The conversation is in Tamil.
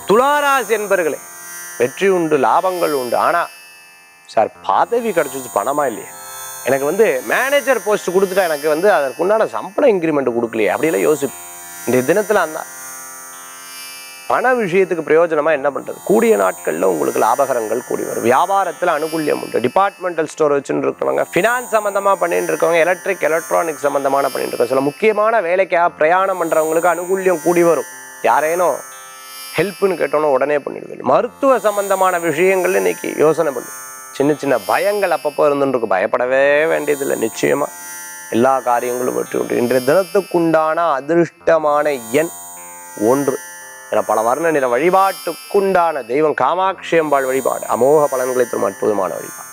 துளாராசி என்பர்களே வெற்றி உண்டு லாபங்கள் உண்டு ஆனா சார் பதவி கிடைச்சிச்சு பணமா இல்லையே எனக்கு வந்து மேனேஜர் போஸ்ட் கொடுத்துட்டா எனக்கு வந்து அதற்குண்டான சம்பளம் இன்க்ரிமெண்ட் கொடுக்கலையே அப்படிலாம் யோசிப்பு இந்த தினத்துல அந்த பண விஷயத்துக்கு பிரயோஜனமா என்ன பண்றது கூடிய நாட்கள்ல உங்களுக்கு லாபகரங்கள் கூடி வரும் வியாபாரத்துல அனுகூல்யம் உண்டு டிபார்ட்மெண்டல் ஸ்டோர் வச்சுட்டு இருக்கிறவங்க ஃபினான்ஸ் சம்பந்தமா பண்ணிட்டு இருக்கவங்க எலக்ட்ரிக் எலக்ட்ரானிக் சம்பந்தமான பண்ணிட்டு இருக்கோம் சில முக்கியமான வேலைக்காக பிரயாணம் பண்றவங்களுக்கு அனுகூல்யம் கூடி வரும் யாரேனும் ஹெல்ப்னு கேட்டோன்னா உடனே பண்ணிடுவேன் மருத்துவ சம்பந்தமான விஷயங்கள் இன்னைக்கு யோசனை பண்ணு சின்ன சின்ன பயங்கள் அப்பப்போ இருந்துருக்கு பயப்படவே வேண்டியதில்லை நிச்சயமா எல்லா காரியங்களும் வெற்றி உண்டு இன்றைய தினத்துக்குண்டான அதிர்ஷ்டமான எண் ஒன்று என பல வர்ண நிற வழிபாட்டுக்குண்டான தெய்வம் காமாட்சி அம்பாள் வழிபாடு அமோக பலன்களை தரும் அற்புதமான வழிபாடு